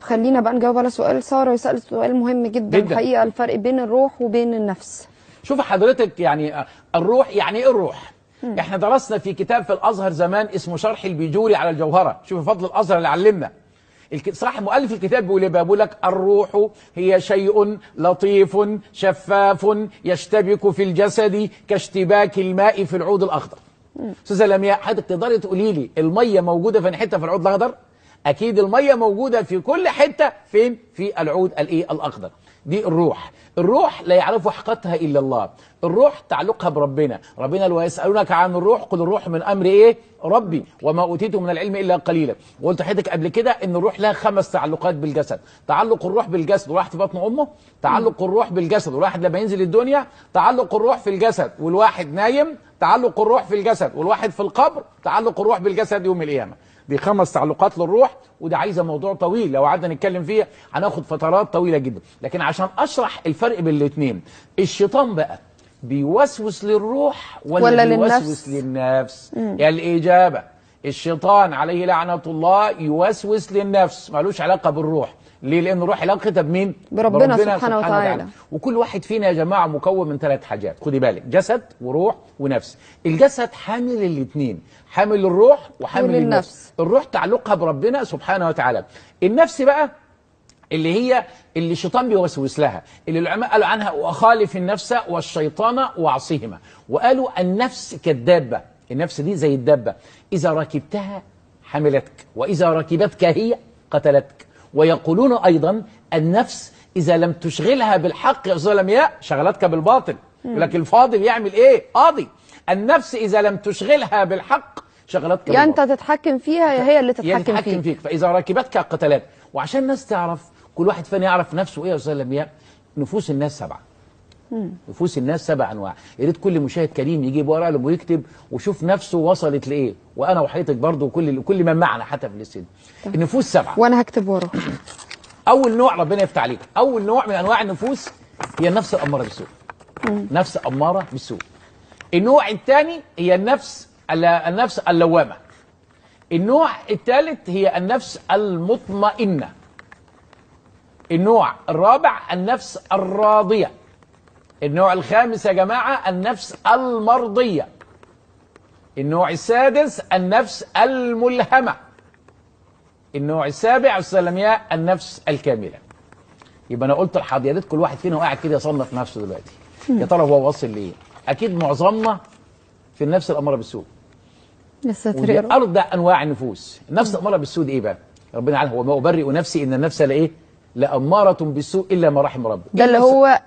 خلينا بقى نجاوب على سؤال ساره يسال سؤال مهم جدا, جداً. الحقيقه الفرق بين الروح وبين النفس شوف حضرتك يعني الروح يعني ايه الروح احنا درسنا في كتاب في الازهر زمان اسمه شرح البيجوري على الجوهره شوف فضل الازهر اللي علمنا الك- صراحه مؤلف الكتاب بيقول ايه بقى؟ بيقول لك الروح هي شيء لطيف شفاف يشتبك في الجسد كاشتباك الماء في العود الاخضر استاذه لمياء حضرتك تقدري تقولي لي الميه موجوده في حته في العود الاخضر اكيد الميه موجوده في كل حته فين في العود الايه الاخضر دي الروح الروح لا يعرف حقيقتها الا الله الروح تعلقها بربنا ربنا لو يسالونك عن الروح قل الروح من امر ايه ربي وما اوتيتم من العلم الا قليلا وقلت لحضرتك قبل كده ان الروح لها خمس تعلقات بالجسد تعلق الروح بالجسد والواحد في بطن امه تعلق الروح بالجسد والواحد لما ينزل الدنيا تعلق الروح في الجسد والواحد نايم تعلق الروح في الجسد والواحد في القبر تعلق الروح بالجسد يوم القيامه دي خمس تعلقات للروح وده عايزه موضوع طويل لو قعدنا نتكلم فيها هناخد فترات طويله جدا لكن عشان اشرح الفرق بين الاثنين الشيطان بقى بيوسوس للروح ولا, ولا بيوسوس للنفس؟ للنفس يعني الاجابه الشيطان عليه لعنه الله يوسوس للنفس ملوش علاقه بالروح ليه لان الروح علاقتها بمين بربنا سبحانه وتعالى. وكل واحد فينا يا جماعه مكون من ثلاث حاجات خدي بالك جسد وروح ونفس الجسد حامل الاثنين حامل الروح وحامل وللنفس. النفس الروح تعلقها بربنا سبحانه وتعالى النفس بقى اللي هي اللي الشيطان بيوسوس لها اللي العلماء قالوا عنها وخالف النفس والشيطان واعصهما وقالوا النفس كالدابة النفس دي زي الدابة إذا ركبتها حملتك وإذا ركبتك هي قتلتك ويقولون أيضا النفس إذا لم تشغلها بالحق يا أستاذ لمياء شغلتك بالباطل لكن الفاضل يعمل إيه قاضي النفس إذا لم تشغلها بالحق شغلتك يا انت بالباطل تتحكم فيها يا هي اللي هي تتحكم تتحكم فيك فيك فاذا ركبتك قتلات وعشان الناس تعرف كل واحد فينا يعرف نفسه ايه يا استاذ لمياء نفوس الناس سبعه نفوس الناس سبع انواع يا ريت كل مشاهد كريم يجيب ورقه قلم ويكتب وشوف نفسه وصلت لايه وانا وحضرتك برضه وكل كل من معنا حتى في الاستديو النفوس سبعه وانا هكتب ورا اول نوع ربنا يفتح عليك اول نوع من انواع النفوس هي النفس الاماره بالسوء نفس اماره بالسوء النوع الثاني هي النفس ال- النفس اللوامه النوع الثالث هي النفس المطمئنه النوع الرابع النفس الراضيه النوع الخامس يا جماعه النفس المرضيه النوع السادس النفس الملهمه النوع السابع السلمياء النفس الكامله يبقى انا قلت لحضرتك كل واحد فينا قاعد كده يصنف نفسه دلوقتي يا ترى هو واصل لايه اكيد معظمنا في النفس الاماره بالسوء يا ساتر ودي يا رب ارضى انواع النفوس النفس الاماره بالسوء دي ايه بقى ربنا عارف هو ما ابرئ نفسي ان النفس لايه لاماره بالسوء الا ما رحم ربي ده اللي النفس- هو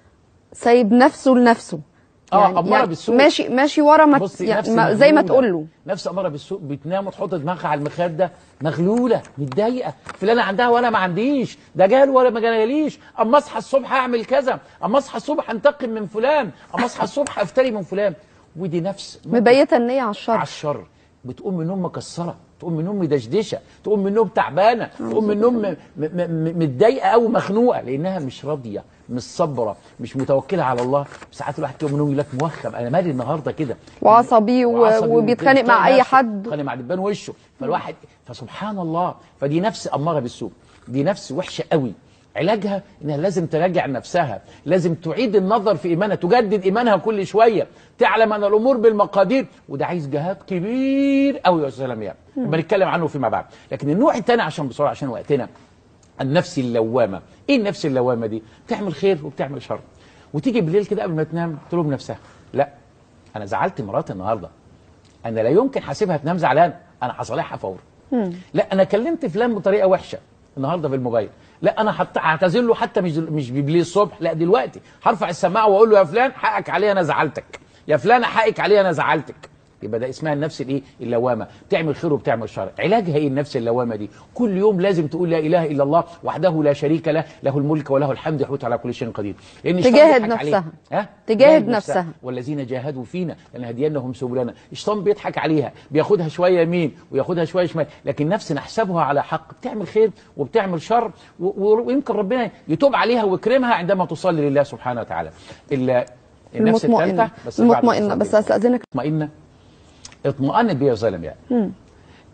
سايب نفسه لنفسه اه اماره بالسوء ماشي ماشي ورا ما بصي يعني نفس ما زي ما مغلولة. تقول له نفس اماره بالسوء بتنام وتحط دماغها على المخده مغلوله متضايقه فلانه عندها وانا ما عنديش ده جال ولا ما جاليش اما اصحى الصبح اعمل كذا اما اصحى الصبح انتقم من فلان اما اصحى الصبح افتري من فلان ودي نفس مبيته النيه على الشر على الشر بتقوم من النوم مكسره تقوم من النوم مدشدشه تقوم من النوم تعبانه تقوم من النوم م- م- م- متضايقه او مخنوقه لانها مش راضيه مش صابره مش متوكله على الله ساعات الواحد يقوم من النوم يقول لك موخم انا مالي النهارده كده وعصبي و- وعصبي وبيتخانق مع وبيتخانق اي نفسه، حد بيتخانق مع دبان وشه فالواحد فسبحان الله فدي نفس اماره بالسوء دي نفس وحشه قوي علاجها انها لازم تراجع نفسها لازم تعيد النظر في ايمانها تجدد ايمانها كل شويه تعلم ان الامور بالمقادير وده عايز جهاد كبير قوي يا استاذ لمياء بنتكلم عنه فيما بعد لكن النوع الثاني عشان بسرعه عشان وقتنا النفس اللوامه ايه النفس اللوامه دي بتعمل خير وبتعمل شر وتيجي بالليل كده قبل ما تنام تلوم نفسها لا انا زعلت مراتي النهارده انا لا يمكن حاسبها تنام زعلان انا هصالحها فورا لا انا كلمت فلان بطريقه وحشه النهارده بالموبايل لا انا حتى هعتذر له حتى مش مش بالليل الصبح لا دلوقتي هرفع السماعه واقول له يا فلان حقك عليا انا زعلتك يا فلان حقك عليا انا زعلتك يبقى ده اسمها النفس الايه اللوامه بتعمل خير وبتعمل شر علاجها ايه النفس اللوامه دي كل يوم لازم تقول لا اله الا الله وحده لا شريك له له الملك وله الحمد يحوت على كل شيء قدير لان الشيطان تجاهد بيضحك عليها. نفسها. ها تجاهد نفسها. والذين جاهدوا فينا لنهدينهم سبلنا الشيطان بيضحك عليها بياخدها شويه يمين وياخدها شويه شمال لكن نفس نحسبها على حق بتعمل خير وبتعمل شر و- و- ويمكن ربنا يتوب عليها ويكرمها عندما تصلي لله سبحانه وتعالى ال- النفس المطمئنه الثالثه بس بعد المطمئنه التصلي. بس استاذنك مطمئنه اطمئنت بيها يا زلمه يعني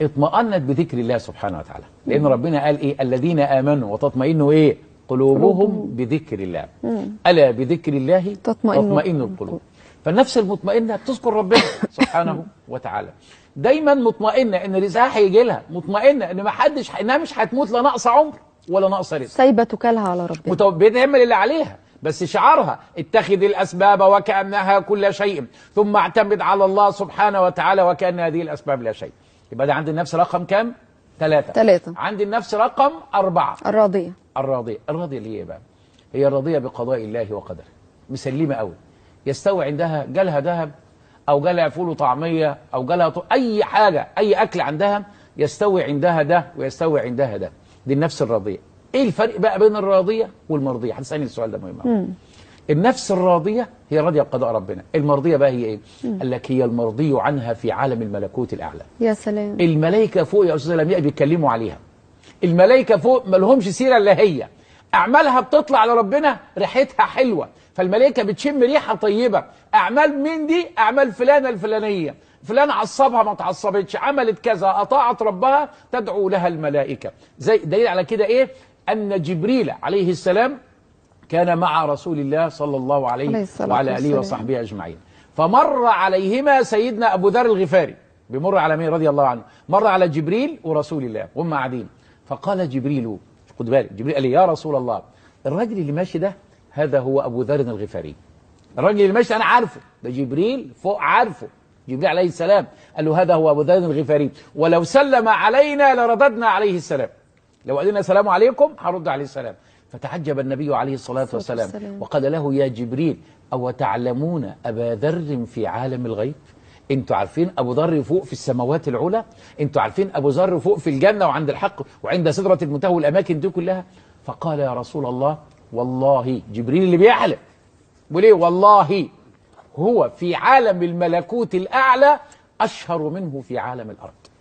اطمأنت بذكر الله سبحانه وتعالى لأن ربنا قال إيه الذين آمنوا وتطمئن إيه قلوبهم بذكر الله ألا بذكر الله تطمئن تطمئن القلوب فالنفس المطمئنة تذكر ربنا سبحانه وتعالى دايما مطمئنة ان رزقها هيجي لها مطمئنة ان ما حدش انها مش هتموت لا ناقصة عمر ولا ناقصة رزق سايبه توكلها على ربنا متو- بتعمل اللي عليها بس شعارها اتخذ الأسباب وكأنها كل شيء ثم اعتمد على الله سبحانه وتعالى وكأن هذه الأسباب لا شيء يبقى ده عند النفس رقم كام؟ ثلاثة ثلاثة. عند النفس رقم أربعة الراضيه الراضية الراضية اللي هي إيه بقى هي الراضية بقضاء الله وقدره مسلمة قوي يستوي عندها جالها ذهب أو جالها فول وطعمية أو جالها ط... أي حاجة أي أكل عندها يستوي عندها ده ويستوي عندها ده دي النفس الراضية إيه الفرق بقى بين الراضية والمرضية هتسألني السؤال ده مهم أوي. النفس الراضية هي راضية بقضاء ربنا المرضية بقى هي إيه قال لك هي المرضي عنها في عالم الملكوت الأعلى يا سلام الملائكة فوق يا أستاذ الأنبياء بيتكلموا عليها الملائكة فوق ما لهمش سيرة إلا هي أعمالها بتطلع لربنا ريحتها حلوة فالملائكة بتشم ريحة طيبة أعمال مين دي؟ أعمال فلانة الفلانية فلان عصبها ما تعصبتش عملت كذا أطاعت ربها تدعو لها الملائكة زي دليل على كده إيه؟ أن جبريل عليه السلام كان مع رسول الله صلى الله عليه, عليه الصلاة وعلى آله والسلام. وصحبه أجمعين فمر عليهما سيدنا أبو ذر الغفاري بمر على مين رضي الله عنه مر على جبريل ورسول الله وهم قاعدين فقال جبريل خد بالك جبريل قال لي يا رسول الله الراجل اللي ماشي ده هذا هو أبو ذر الغفاري الراجل اللي ماشي أنا عارفه ده جبريل فوق عارفه جبريل عليه السلام قال له هذا هو أبو ذر الغفاري ولو سلم علينا لرددنا عليه السلام لو قال لنا السلام عليكم هرد عليه السلام فتعجب النبي عليه الصلاة والسلام والسلام. وقال له يا جبريل أو تعلمون أبا ذر في عالم الغيب انتوا عارفين ابو ذر فوق في السماوات العلى انتوا عارفين ابو ذر فوق في الجنه وعند الحق وعند سدره المنتهى والاماكن دي كلها فقال يا رسول الله والله جبريل اللي بيحلف وليه والله هو في عالم الملكوت الاعلى اشهر منه في عالم الارض